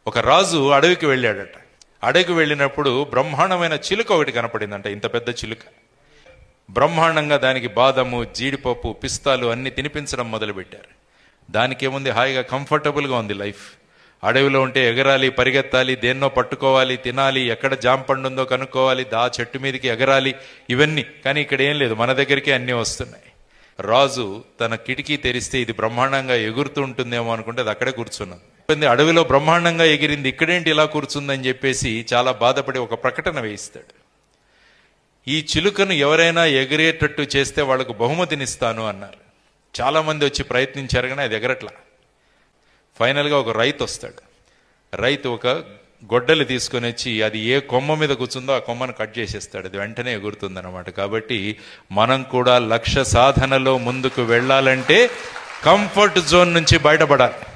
ఒక రాజు అడవికి వెళ్ళాడట అడవికి వెళ్ళినప్పుడు బ్రహ్మాండమైన చిలుక ఒకటి కనపడిందంట ఇంత పెద్ద చిలుక బ్రహ్మాండంగా దానికి బాదము జీడిపప్పు పిస్తాలు అన్ని తినిపించడం మొదలుపెట్టారు దానికి ఏముంది హాయిగా కంఫర్టబుల్గా ఉంది లైఫ్ అడవిలో ఉంటే ఎగరాలి పరిగెత్తాలి దేన్నో పట్టుకోవాలి తినాలి ఎక్కడ జామ పండు ఉందో కనుక్కోవాలి దా చెట్టు మీదకి ఎగరాలి ఇవన్నీ కానీ ఇక్కడ ఏం లేదు మన దగ్గరికి అన్నీ వస్తున్నాయి రాజు తన కిటికీ తెరిస్తే ఇది బ్రహ్మాండంగా ఎగురుతూ ఉంటుందేమో అనుకుంటే అది అక్కడే కూర్చున్నది ఉంది, అడవిలో బ్రహ్మాండంగా ఎగిరింది ఇక్కడేంటి ఇలా కూర్చుందని చెప్పేసి చాలా బాధపడి ఒక ప్రకటన వేయిస్తాడు ఈ చిలుకను ఎవరైనా ఎగిరేటట్టు చేస్తే వాళ్ళకు బహుమతినిస్తాను అన్నారు చాలా మంది వచ్చి ప్రయత్నించారు కానీ అది ఎగరట్లా ఫైనల్గా ఒక రైతు వస్తాడు రైతు ఒక గొడ్డలి తీసుకొని వచ్చి అది ఏ కొమ్మ మీద కూర్చుందో ఆ కొమ్మను కట్ చేసేస్తాడు అది వెంటనే ఎగురుతుంది అనమాట కాబట్టి మనం కూడా లక్ష్య సాధనలో ముందుకు వెళ్ళాలంటే కంఫర్ట్ జోన్ నుంచి బయటపడాలి